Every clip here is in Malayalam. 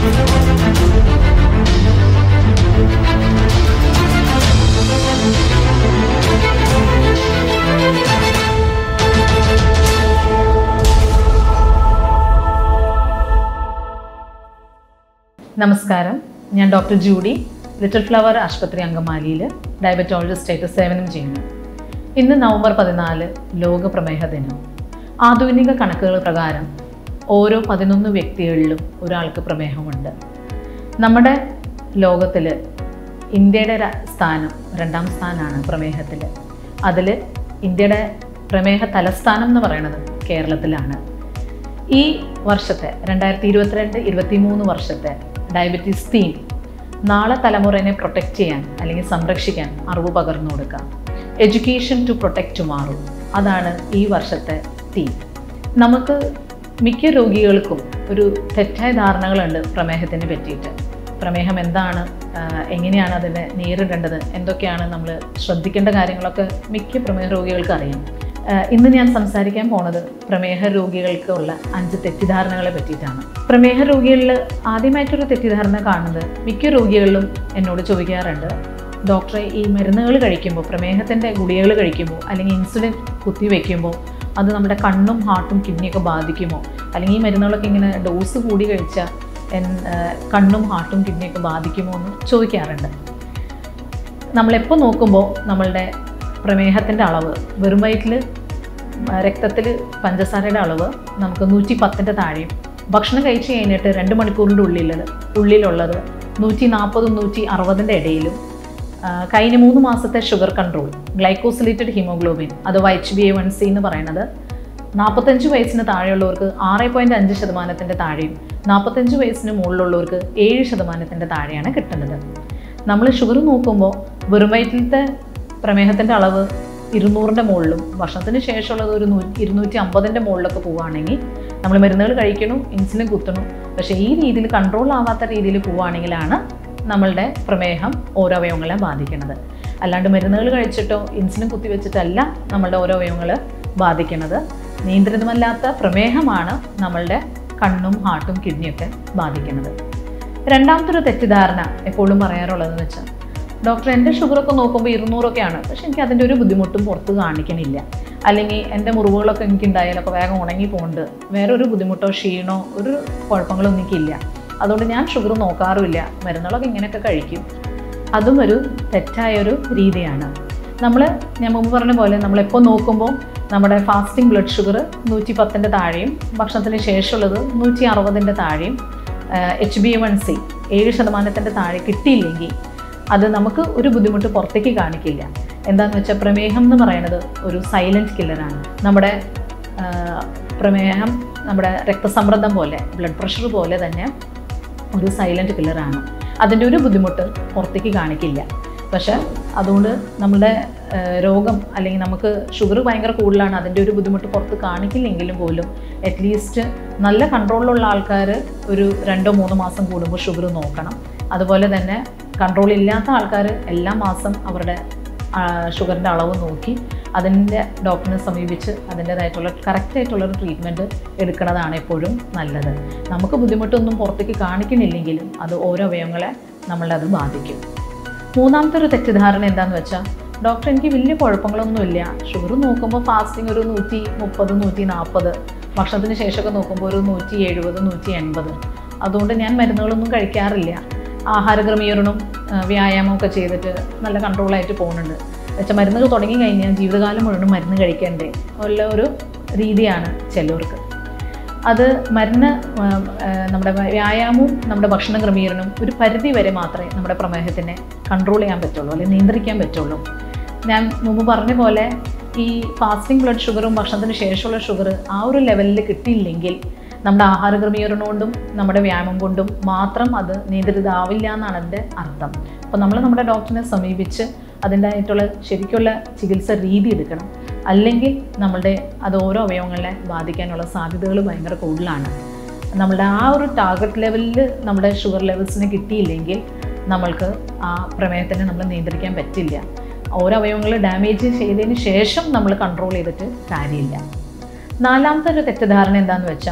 നമസ്കാരം ഞാൻ ഡോക്ടർ ജൂഡി ലിറ്റിൽ ഫ്ലവർ ആശുപത്രി അങ്കമാലിയിൽ ഡയബറ്റോളജിസ്റ്റ് ആയിട്ട് സേവനം ചെയ്യുന്നു ഇന്ന് നവംബർ പതിനാല് ലോക പ്രമേഹ ദിനം ആധുനിക കണക്കുകൾ പ്രകാരം ഓരോ പതിനൊന്ന് വ്യക്തികളിലും ഒരാൾക്ക് പ്രമേഹമുണ്ട് നമ്മുടെ ലോകത്തിൽ ഇന്ത്യയുടെ ര- സ്ഥാനം രണ്ടാം സ്ഥാനമാണ് പ്രമേഹത്തിൽ അതിൽ ഇന്ത്യയുടെ പ്രമേഹ തലസ്ഥാനം എന്ന് പറയുന്നത് കേരളത്തിലാണ് ഈ വർഷത്തെ രണ്ടായിരത്തി ഇരുപത്തിരണ്ട് ഇരുപത്തി മൂന്ന് വർഷത്തെ ഡയബറ്റീസ് തീം നാളെ തലമുറയെ പ്രൊട്ടക്റ്റ് ചെയ്യാൻ അല്ലെങ്കിൽ സംരക്ഷിക്കാൻ അറിവ് പകർന്നു കൊടുക്കാം എഡ്യൂക്കേഷൻ ടു പ്രൊട്ടക്റ്റ് ടുമാറോ അതാണ് ഈ വർഷത്തെ തീം നമുക്ക് മിക്ക രോഗികൾക്കും ഒരു തെറ്റായ ധാരണകളുണ്ട് പ്രമേഹത്തിനെ പറ്റിയിട്ട് പ്രമേഹം എന്താണ് ആഹ് എങ്ങനെയാണ് അതിനെ നേരിടേണ്ടത് എന്തൊക്കെയാണ് നമ്മൾ ശ്രദ്ധിക്കേണ്ട കാര്യങ്ങളൊക്കെ മിക്ക പ്രമേഹ രോഗികൾക്ക് അറിയാം ആഹ് ഇന്ന് ഞാൻ സംസാരിക്കാൻ പോണത് പ്രമേഹ രോഗികൾക്കുള്ള അഞ്ച് തെറ്റിദ്ധാരണകളെ പറ്റിയിട്ടാണ് പ്രമേഹ രോഗികളിൽ ആദ്യമായിട്ടൊരു തെറ്റിദ്ധാരണ കാണുന്നത് മിക്ക രോഗികളിലും എന്നോട് ചോദിക്കാറുണ്ട് ഡോക്ടറെ ഈ മരുന്നുകൾ കഴിക്കുമ്പോൾ പ്രമേഹത്തിൻ്റെ ഗുളികകൾ കഴിക്കുമ്പോൾ അല്ലെങ്കിൽ ഇൻസുലിൻ കുത്തിവെക്കുമ്പോൾ അത് നമ്മുടെ കണ്ണും ഹാർട്ടും കിഡ്നിയൊക്കെ ബാധിക്കുമോ അല്ലെങ്കിൽ ഈ മരുന്നുകളൊക്കെ ഇങ്ങനെ ഡോസ് കൂടി കഴിച്ചാൽ എൻ ആ, കണ്ണും ഹാർട്ടും കിഡ്നിയൊക്കെ ബാധിക്കുമോ എന്ന് ചോദിക്കാറുണ്ട് നമ്മളെപ്പോൾ നോക്കുമ്പോൾ നമ്മളുടെ പ്രമേഹത്തിൻ്റെ അളവ് വെറും വയറ്റിൽ രക്തത്തിൽ പഞ്ചസാരയുടെ അളവ് നമുക്ക് നൂറ്റി പത്തിൻ്റെ താഴെയും ഭക്ഷണം കഴിച്ച് കഴിഞ്ഞിട്ട് രണ്ട് മണിക്കൂറിൻ്റെ ഉള്ളിൽ ഉള്ളിലുള്ളത് നൂറ്റി നാൽപ്പതും നൂറ്റി അറുപതിൻ്റെ ഇടയിലും ആ, കഴിഞ്ഞ മൂന്ന് മാസത്തെ ഷുഗർ കൺട്രോൾ ഗ്ലൈക്കോസിലേറ്റഡ് ഹീമോഗ്ലോബിൻ അഥവാ H B A one C എന്ന് പറയുന്നത് നാൽപ്പത്തഞ്ച് വയസ്സിന് താഴെയുള്ളവർക്ക് ആറ് പോയിൻറ്റ് അഞ്ച് ശതമാനത്തിൻ്റെ താഴെയും നാൽപ്പത്തഞ്ച് വയസ്സിന് മുകളിലുള്ളവർക്ക് ഏഴ് ശതമാനത്തിൻ്റെ താഴെയാണ് കിട്ടുന്നത് നമ്മൾ ഷുഗർ നോക്കുമ്പോൾ വെറും വയറ്റിലത്തെ പ്രമേഹത്തിൻ്റെ അളവ് ഇരുന്നൂറിൻ്റെ മുകളിലും ഭക്ഷണത്തിന് ശേഷമുള്ളത് ഒരു നൂ ഇരുന്നൂറ്റി അമ്പതിൻ്റെ മുകളിലൊക്കെ പോവുകയാണെങ്കിൽ നമ്മൾ മരുന്നുകൾ കഴിക്കണം ഇൻസുലിൻ കുത്തണം പക്ഷേ ഈ രീതിയിൽ കൺട്രോൾ ആവാത്ത രീതിയിൽ പോവുകയാണെങ്കിലാണ് നമ്മളുടെ പ്രമേഹം ഓരോ അവയവങ്ങളെ ബാധിക്കുന്നത് അല്ലാണ്ട് മരുന്നുകൾ കഴിച്ചിട്ടോ ഇൻസുലിൻ കുത്തിവെച്ചിട്ടല്ല നമ്മളുടെ ഓരോ അവയവങ്ങൾ ബാധിക്കുന്നത് നിയന്ത്രിതമല്ലാത്ത പ്രമേഹമാണ് നമ്മളുടെ കണ്ണും ഹാർട്ടും കിഡ്നിയൊക്കെ ബാധിക്കുന്നത് രണ്ടാമത്തെ ഒരു തെറ്റിദ്ധാരണ എപ്പോഴും പറയാറുള്ളതെന്ന് വെച്ചാൽ ഡോക്ടർ എൻ്റെ ഷുഗറൊക്കെ നോക്കുമ്പോൾ ഇരുന്നൂറൊക്കെയാണ് പക്ഷെ എനിക്ക് അതിൻ്റെ ഒരു ബുദ്ധിമുട്ടും പുറത്ത് കാണിക്കണില്ല അല്ലെങ്കിൽ എൻ്റെ മുറിവുകളൊക്കെ എനിക്ക് ഉണ്ടായാലൊക്കെ വേഗം ഉണങ്ങി പോകുന്നുണ്ട് വേറെ ഒരു ബുദ്ധിമുട്ടോ ക്ഷീണോ ഒരു കുഴപ്പങ്ങളൊന്നും എനിക്കില്ല അതുകൊണ്ട് ഞാൻ ഷുഗർ നോക്കാറുമില്ല മരുന്നുകളൊക്കെ ഇങ്ങനെയൊക്കെ കഴിക്കും അതും ഒരു തെറ്റായൊരു രീതിയാണ് നമ്മൾ ഞാൻ മുമ്പ് പറഞ്ഞ പോലെ നമ്മളെപ്പോൾ നോക്കുമ്പോൾ നമ്മുടെ ഫാസ്റ്റിംഗ് ബ്ലഡ് ഷുഗർ നൂറ്റി പത്തിൻ്റെ താഴെയും ഭക്ഷണത്തിന് ശേഷമുള്ളത് നൂറ്റി അറുപതിൻ്റെ താഴെയും എച്ച് ബി വൺ സി ഏഴ് ശതമാനത്തിൻ്റെ താഴെ കിട്ടിയില്ലെങ്കിൽ അത് നമുക്ക് ഒരു ബുദ്ധിമുട്ട് പുറത്തേക്ക് കാണിക്കില്ല എന്താണെന്ന് വെച്ചാൽ പ്രമേഹം എന്ന് പറയുന്നത് ഒരു സൈലൻറ്റ് കില്ലറാണ് നമ്മുടെ ആ, പ്രമേഹം നമ്മുടെ രക്തസമ്മർദ്ദം പോലെ ബ്ലഡ് പ്രഷർ പോലെ തന്നെ ഒരു സൈലൻറ്റ് കില്ലറാണ് അതിൻ്റെ ഒരു ബുദ്ധിമുട്ട് പുറത്തേക്ക് കാണിക്കില്ല പക്ഷേ അതുകൊണ്ട് നമ്മുടെ ആ, രോഗം അല്ലെങ്കിൽ നമുക്ക് ഷുഗർ ഭയങ്കര കൂടുതലാണ് അതിൻ്റെ ഒരു ബുദ്ധിമുട്ട് പുറത്ത് കാണിക്കില്ലെങ്കിലും പോലും അറ്റ്ലീസ്റ്റ് നല്ല കൺട്രോളിലുള്ള ആൾക്കാർ ഒരു രണ്ടോ മൂന്നോ മാസം കൂടുമ്പോൾ ഷുഗർ നോക്കണം അതുപോലെ തന്നെ കൺട്രോൾ ഇല്ലാത്ത ആൾക്കാർ എല്ലാ മാസം അവരുടെ ഷുഗറിൻ്റെ അളവ് നോക്കി അതിൻ്റെ ഡോക്ടറിനെ സമീപിച്ച് അതിൻ്റേതായിട്ടുള്ള കറക്റ്റായിട്ടുള്ളൊരു ട്രീറ്റ്മെൻറ്റ് എടുക്കുന്നതാണ് എപ്പോഴും നല്ലത് നമുക്ക് ബുദ്ധിമുട്ടൊന്നും പുറത്തേക്ക് കാണിക്കണില്ലെങ്കിലും അത് ഓരോ അവയവങ്ങളെ നമ്മളെ അത് ബാധിക്കും മൂന്നാമത്തെ ഒരു തെറ്റിദ്ധാരണ എന്താണെന്ന് വെച്ചാൽ ഡോക്ടർ എനിക്ക് വലിയ കുഴപ്പങ്ങളൊന്നുമില്ല ഷുഗർ നോക്കുമ്പോൾ ഫാസ്റ്റിംഗ് ഒരു നൂറ്റി മുപ്പത് നൂറ്റി നാൽപ്പത് ഭക്ഷണത്തിന് ശേഷമൊക്കെ നോക്കുമ്പോൾ ഒരു നൂറ്റി എഴുപത് നൂറ്റി എൺപത് അതുകൊണ്ട് ഞാൻ മരുന്നുകളൊന്നും കഴിക്കാറില്ല ആഹാരക്രമീകരണവും ആ, വ്യായാമവും ഒക്കെ ചെയ്തിട്ട് നല്ല കൺട്രോളായിട്ട് പോകുന്നുണ്ട് വെച്ചാൽ മരുന്നുകൾ തുടങ്ങി കഴിഞ്ഞാൽ ജീവിതകാലം മുഴുവൻ മരുന്ന് കഴിക്കേണ്ടേ ഉള്ള ഒരു രീതിയാണ് ചിലർക്ക് അത് മരുന്ന് ആ, ആ, നമ്മുടെ വ്യായാമവും നമ്മുടെ ഭക്ഷണ ക്രമീകരണവും ഒരു പരിധി വരെ മാത്രമേ നമ്മുടെ പ്രമേഹത്തിനെ കൺട്രോൾ ചെയ്യാൻ പറ്റുള്ളൂ അല്ലെങ്കിൽ നിയന്ത്രിക്കാൻ പറ്റുള്ളൂ ഞാൻ മുമ്പ് പറഞ്ഞ പോലെ ഈ ഫാസ്റ്റിംഗ് ബ്ലഡ് ഷുഗറും ഭക്ഷണത്തിന് ശേഷമുള്ള ഷുഗർ ആ ഒരു ലെവലിൽ കിട്ടിയില്ലെങ്കിൽ നമ്മുടെ ആഹാര ക്രമീകരണം കൊണ്ടും നമ്മുടെ വ്യായാമം കൊണ്ടും മാത്രം അത് നിയന്ത്രിതാവില്ല എന്നാണ് അതിൻ്റെ അർത്ഥം അപ്പോൾ നമ്മൾ നമ്മുടെ ഡോക്ടറിനെ സമീപിച്ച് അതിൻ്റെതായിട്ടുള്ള ശരിക്കുള്ള ചികിത്സ രീതി എടുക്കണം അല്ലെങ്കിൽ നമ്മളുടെ അത് ഓരോ അവയവങ്ങളെ ബാധിക്കാനുള്ള സാധ്യതകൾ ഭയങ്കര കൂടുതലാണ് നമ്മളുടെ ആ ഒരു ടാർഗറ്റ് ലെവലിൽ നമ്മുടെ ഷുഗർ ലെവൽസിന് കിട്ടിയില്ലെങ്കിൽ നമ്മൾക്ക് ആ പ്രമേഹത്തിനെ നമ്മൾ നിയന്ത്രിക്കാൻ പറ്റില്ല ഓരോ അവയവങ്ങൾ ഡാമേജ് ചെയ്തതിന് ശേഷം നമ്മൾ കൺട്രോൾ ചെയ്തിട്ട് കാര്യമില്ല നാലാമത്തെ ഒരു തെറ്റിദ്ധാരണ എന്താണെന്ന് വെച്ചാൽ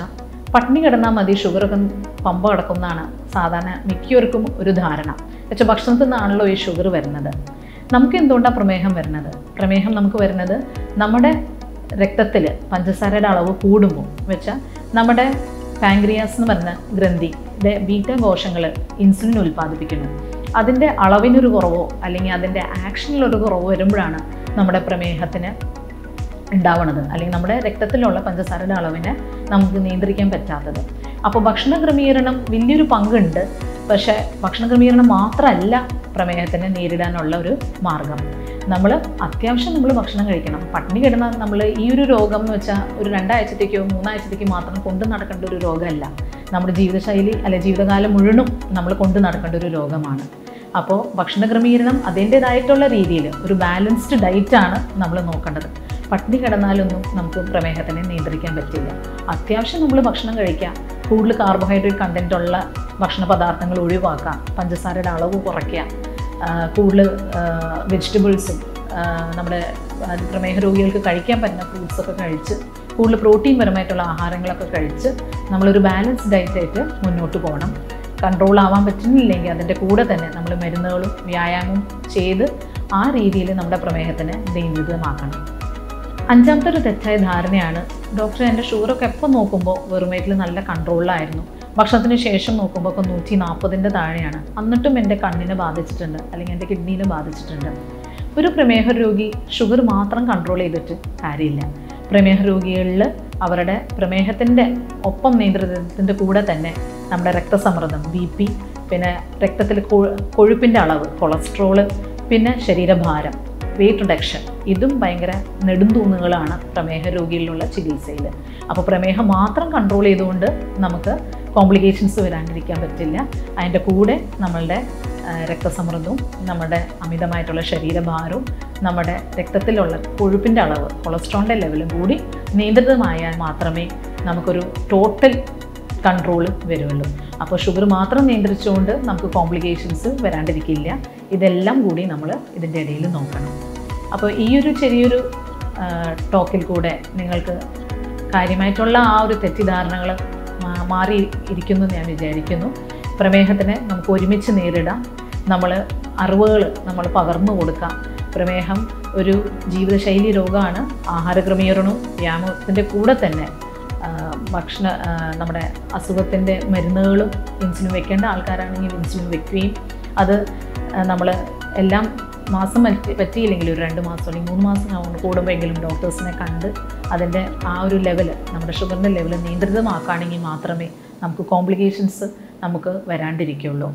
പട്ടിണി കിടന്നാൽ മതി ഷുഗറൊക്കെ പമ്പ കിടക്കുന്നതാണ് സാധാരണ മിക്കവർക്കും ഒരു ധാരണ പക്ഷേ ഭക്ഷണത്തിൽ നിന്നാണല്ലോ ഈ ഷുഗർ വരുന്നത് നമുക്ക് എന്തുകൊണ്ടാണ് പ്രമേഹം വരുന്നത് പ്രമേഹം നമുക്ക് വരുന്നത് നമ്മുടെ രക്തത്തിൽ പഞ്ചസാരയുടെ അളവ് കൂടുമ്പോൾ വെച്ചാൽ നമ്മുടെ പാങ്ക്രിയാസ് എന്ന് പറഞ്ഞ ഗ്രന്ഥിയുടെ ബീറ്റ കോശങ്ങൾ ഇൻസുലിൻ ഉൽപ്പാദിപ്പിക്കുന്നു അതിൻ്റെ അളവിനൊരു കുറവോ അല്ലെങ്കിൽ അതിൻ്റെ ആക്ഷനിലൊരു കുറവോ വരുമ്പോഴാണ് നമ്മുടെ പ്രമേഹത്തിന് ഉണ്ടാവണത് അല്ലെങ്കിൽ നമ്മുടെ രക്തത്തിലുള്ള പഞ്ചസാരയുടെ അളവിനെ നമുക്ക് നിയന്ത്രിക്കാൻ പറ്റാത്തത് അപ്പോൾ ഭക്ഷണ ക്രമീകരണം വലിയൊരു പങ്കുണ്ട് പക്ഷേ ഭക്ഷണ ക്രമീകരണം മാത്രമല്ല പ്രമേഹത്തിനെ നേരിടാനുള്ള ഒരു മാർഗം നമ്മൾ അത്യാവശ്യം നമ്മൾ ഭക്ഷണം കഴിക്കണം പട്ടിണി കിടന്നാൽ നമ്മൾ ഈ ഒരു രോഗം എന്ന് വെച്ചാൽ ഒരു രണ്ടാഴ്ചത്തേക്കോ മൂന്നാഴ്ചത്തേക്കോ മാത്രം കൊണ്ടു നടക്കേണ്ട ഒരു രോഗമല്ല നമ്മുടെ ജീവിതശൈലി അല്ലെ ജീവിതകാലം മുഴുവനും നമ്മൾ കൊണ്ടു നടക്കേണ്ട ഒരു രോഗമാണ് അപ്പോൾ ഭക്ഷണ ക്രമീകരണം അതിൻ്റേതായിട്ടുള്ള രീതിയിൽ ഒരു ബാലൻസ്ഡ് ഡയറ്റാണ് നമ്മൾ നോക്കേണ്ടത് പട്ടിണി കിടന്നാലൊന്നും നമുക്ക് പ്രമേഹത്തിനെ നിയന്ത്രിക്കാൻ പറ്റില്ല അത്യാവശ്യം നമ്മൾ ഭക്ഷണം കഴിക്കുക കൂടുതൽ കാർബോഹൈഡ്രേറ്റ് കണ്ടൻ്റ് ഉള്ള ഭക്ഷണ പദാർത്ഥങ്ങൾ ഒഴിവാക്കുക പഞ്ചസാരയുടെ അളവ് കുറയ്ക്കുക ആ, കൂടുതൽ വെജിറ്റബിൾസും നമ്മുടെ ആ, പ്രമേഹ രോഗികൾക്ക് കഴിക്കാൻ പറ്റുന്ന ഫ്രൂട്ട്സൊക്കെ കഴിച്ച് കൂടുതൽ പ്രോട്ടീൻ പരമായിട്ടുള്ള ആഹാരങ്ങളൊക്കെ കഴിച്ച് നമ്മളൊരു ബാലൻസ് ഡയറ്റായിട്ട് മുന്നോട്ട് പോകണം കൺട്രോൾ ആവാൻ പറ്റുന്നില്ലെങ്കിൽ അതിൻ്റെ കൂടെ തന്നെ നമ്മൾ മരുന്നുകളും വ്യായാമവും ചെയ്ത് ആ രീതിയിൽ നമ്മുടെ പ്രമേഹത്തിനെ നിയന്ത്രിതമാക്കണം അഞ്ചാമത്തെ ഒരു തെറ്റായ ധാരണയാണ് ഡോക്ടർ എൻ്റെ ഷുഗറൊക്കെ എപ്പോൾ നോക്കുമ്പോൾ വെറുമേറ്റിൽ നല്ല കൺട്രോളിലായിരുന്നു ഭക്ഷണത്തിന് ശേഷം നോക്കുമ്പോൾ ഒക്കെ നൂറ്റി നാൽപ്പതിൻ്റെ താഴെയാണ് എന്നിട്ടും എൻ്റെ കണ്ണിനെ ബാധിച്ചിട്ടുണ്ട് അല്ലെങ്കിൽ എൻ്റെ കിഡ്നീനെ ബാധിച്ചിട്ടുണ്ട് ഒരു പ്രമേഹ രോഗി ഷുഗർ മാത്രം കൺട്രോൾ ചെയ്തിട്ട് കാര്യമില്ല പ്രമേഹ രോഗികളിൽ അവരുടെ പ്രമേഹത്തിൻ്റെ ഒപ്പം നിയന്ത്രണത്തിൻ്റെ കൂടെ തന്നെ നമ്മുടെ രക്തസമ്മർദ്ദം ബി പി പിന്നെ രക്തത്തിൽ കൊഴു- കൊഴുപ്പിൻ്റെ അളവ് കൊളസ്ട്രോള് പിന്നെ ശരീരഭാരം വെയിറ്റ് റിഡക്ഷൻ ഇതും ഭയങ്കര നെടുന്തൂന്നുകളാണ് പ്രമേഹ രോഗികളിലുള്ള ചികിത്സയിൽ അപ്പോൾ പ്രമേഹം മാത്രം കൺട്രോൾ ചെയ്തുകൊണ്ട് നമുക്ക് കോംപ്ലിക്കേഷൻസ് വരാണ്ടിരിക്കാൻ പറ്റില്ല അതിൻ്റെ കൂടെ നമ്മളുടെ ആ, രക്തസമ്മർദ്ദവും നമ്മുടെ അമിതമായിട്ടുള്ള ശരീരഭാരവും നമ്മുടെ രക്തത്തിലുള്ള കൊഴുപ്പിൻ്റെ അളവ് കൊളസ്ട്രോളിൻ്റെ ലെവലും കൂടി നിയന്ത്രിതമായാൽ മാത്രമേ നമുക്കൊരു ടോട്ടൽ കൺട്രോൾ വരുമല്ലോ അപ്പോൾ ഷുഗർ മാത്രം നിയന്ത്രിച്ചുകൊണ്ട് നമുക്ക് കോംപ്ലിക്കേഷൻസ് വരാണ്ടിരിക്കില്ല ഇതെല്ലാം കൂടി നമ്മൾ ഇതിൻ്റെ ഇടയിൽ നോക്കണം അപ്പോൾ ഈ ഒരു ചെറിയൊരു ആ, ടോക്കിൽ കൂടെ നിങ്ങൾക്ക് കാര്യമായിട്ടുള്ള ആ ഒരു തെറ്റിദ്ധാരണകൾ മാ- മാറി ഇരിക്കുന്നു എന്ന് ഞാൻ വിചാരിക്കുന്നു പ്രമേഹത്തിനെ നമുക്ക് ഒരുമിച്ച് നേരിടാം നമ്മൾ അറിവുകൾ നമ്മൾ പകർന്നു കൊടുക്കാം പ്രമേഹം ഒരു ജീവിതശൈലി രോഗമാണ് ആഹാരക്രമീകരണവും വ്യായാമത്തിൻ്റെ കൂടെ തന്നെ ആ, ഭക്ഷണ ആ, നമ്മുടെ അസുഖത്തിൻ്റെ മരുന്നുകളും ഇൻസുലിൻ വെക്കേണ്ട ആൾക്കാരാണെങ്കിൽ ഇൻസുലിൻ വെക്കുകയും അത് നമ്മൾ എല്ലാം മാസം പറ്റി പറ്റിയില്ലെങ്കിൽ ഒരു രണ്ട് മാസം അല്ലെങ്കിൽ മൂന്ന് മാസം ആവുമ്പോൾ കൂടുമ്പോഴെങ്കിലും ഡോക്ടേഴ്സിനെ കണ്ട് അതിൻ്റെ ആ ഒരു ലെവൽ നമ്മുടെ ഷുഗറിൻ്റെ ലെവൽ നിയന്ത്രിതമാക്കുകയാണെങ്കിൽ മാത്രമേ നമുക്ക് കോംപ്ലിക്കേഷൻസ് നമുക്ക് വരാണ്ടിരിക്കുള്ളൂ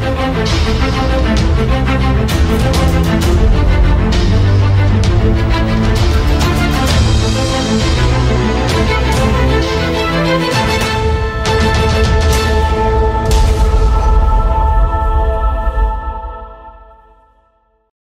Thank you.